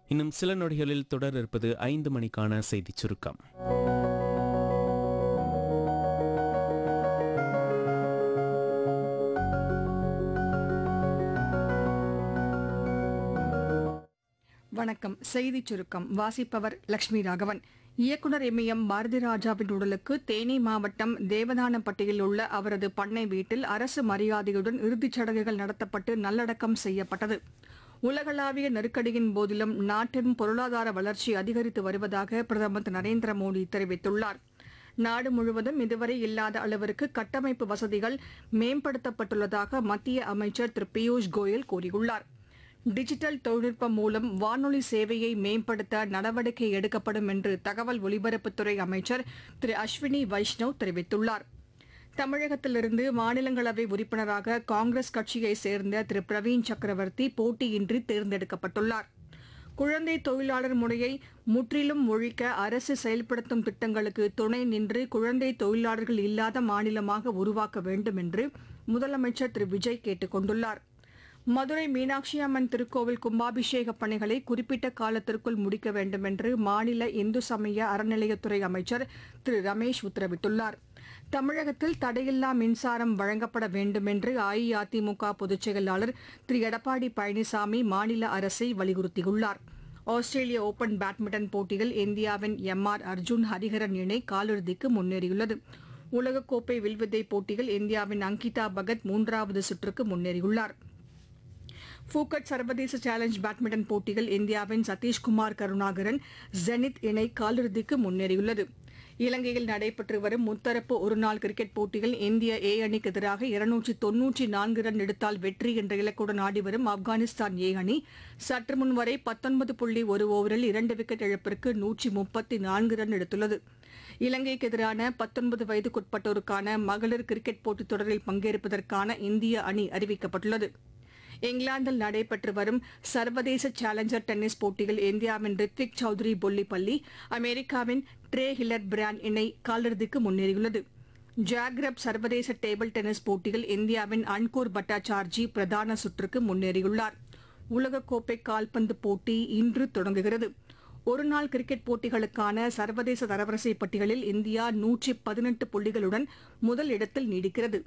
இன்னும் சில நொடிகளில் தொடர் இருப்பது ஐந்து மணிக்கான செய்திச் சுருக்கம் வணக்கம் செய்திச் சுருக்கம் வாசிப்பவர் லட்சுமி ராகவன் இயக்குனர் எம்ஏஎம் பாரதி ராஜாவின் உடலுக்கு தேனி மாவட்டம் தேவதானப்பட்டியில் உள்ள அவரது பண்ணை வீட்டில் அரசு மரியாதையுடன் இறுதிச் சடங்குகள் நடத்தப்பட்டு நல்லடக்கம் செய்யப்பட்டது உலகளாவிய நெருக்கடியின் போதிலும் நாட்டின் பொருளாதார வளர்ச்சி அதிகரித்து வருவதாக பிரதமர் திரு நரேந்திர மோடி தெரிவித்துள்ளார் நாடு முழுவதும் இதுவரை இல்லாத அளவிற்கு கட்டமைப்பு வசதிகள் மேம்படுத்தப்பட்டுள்ளதாக மத்திய அமைச்சர் திரு பியூஷ் கோயல் கூறியுள்ளார் டிஜிட்டல் தொழில்நுட்பம் மூலம் வானொலி சேவையை மேம்படுத்த நடவடிக்கை எடுக்கப்படும் என்று தகவல் ஒலிபரப்புத்துறை அமைச்சர் திரு அஸ்வினி வைஷ்ணவ் தெரிவித்துள்ளார் தமிழகத்திலிருந்து மாநிலங்களவை உறுப்பினராக காங்கிரஸ் கட்சியைச் சேர்ந்த திரு பிரவீன் சக்கரவர்த்தி போட்டியின்றி தேர்ந்தெடுக்கப்பட்டுள்ளார் குழந்தை தொழிலாளர் முறையை முற்றிலும் ஒழிக்க அரசு செயல்படுத்தும் திட்டங்களுக்கு துணை நின்று குழந்தை தொழிலாளர்கள் இல்லாத மாநிலமாக உருவாக்க வேண்டும் என்று முதலமைச்சர் திரு விஜய் கேட்டுக் கொண்டுள்ளார் மதுரை மீனாட்சி அம்மன் திருக்கோவில் கும்பாபிஷேக பணிகளை குறிப்பிட்ட காலத்திற்குள் முடிக்க வேண்டும் என்று மாநில இந்து சமய அறநிலையத்துறை அமைச்சர் திரு ரமேஷ் உத்தரவிட்டுள்ளார் தமிழகத்தில் தடையில்லா மின்சாரம் வழங்கப்பட வேண்டும் என்று அஇஅதிமுக பொதுச் செயலாளர் திரு எடப்பாடி பழனிசாமி மாநில அரசை வலியுறுத்தியுள்ளார் ஆஸ்திரேலிய ஓபன் பேட்மிண்டன் போட்டியில் இந்தியாவின் எம் ஆர் அர்ஜுன் ஹரிஹரன் இணை காலிறுதிக்கு முன்னேறியுள்ளது உலகக்கோப்பை வில்வித்தை போட்டியில் இந்தியாவின் அங்கிதா பகத் மூன்றாவது சுற்றுக்கு முன்னேறியுள்ளார் ஃபூகட் சர்வதேச சேலஞ்ச் பேட்மிண்டன் போட்டியில் இந்தியாவின் சதீஷ்குமார் கருணாகரன் ஜெனித் இணை காலிறுதிக்கு முன்னேறியுள்ளது இலங்கையில் நடைபெற்று வரும் முத்தரப்பு ஒருநாள் கிரிக்கெட் போட்டியில் இந்திய ஏ அணிக்கு எதிராக இருநூற்றி தொன்னூற்றி நான்கு ரன் எடுத்தால் வெற்றி என்ற இலக்குடன் ஆடி வரும் ஆப்கானிஸ்தான் ஏ அணி சற்று முன் வரை பத்தொன்பது புள்ளி ஒரு ஓவரில் இரண்டு விக்கெட் இழப்பிற்கு நூற்றி முப்பத்தி நான்கு ரன் எடுத்துள்ளது இலங்கைக்கு எதிரான பத்தொன்பது வயதுக்குட்பட்டோருக்கான மகளிர் கிரிக்கெட் போட்டித் தொடரில் பங்கேற்பதற்கான இந்திய அணி அறிவிக்கப்பட்டுள்ளது இங்கிலாந்தில் நடைபெற்று வரும் சர்வதேச சேலஞ்சர் டென்னிஸ் போட்டியில் இந்தியாவின் ரித்விக் சௌத்ரி பொல்லிப்பள்ளி அமெரிக்காவின் ட்ரே ஹில்லர் பிராண்ட் இணை காலிறுதிக்கு முன்னேறியுள்ளது ஜாக்ரப் சர்வதேச டேபிள் டென்னிஸ் போட்டியில் இந்தியாவின் அன்கூர் பட்டாச்சார்ஜி பிரதான சுற்றுக்கு முன்னேறியுள்ளார் உலகக்கோப்பை கால்பந்து போட்டி இன்று தொடங்குகிறது ஒருநாள் கிரிக்கெட் போட்டிகளுக்கான சர்வதேச தரவரிசை பட்டியலில் இந்தியா நூற்றி பதினெட்டு புள்ளிகளுடன் முதல் இடத்தில் நீடிக்கிறது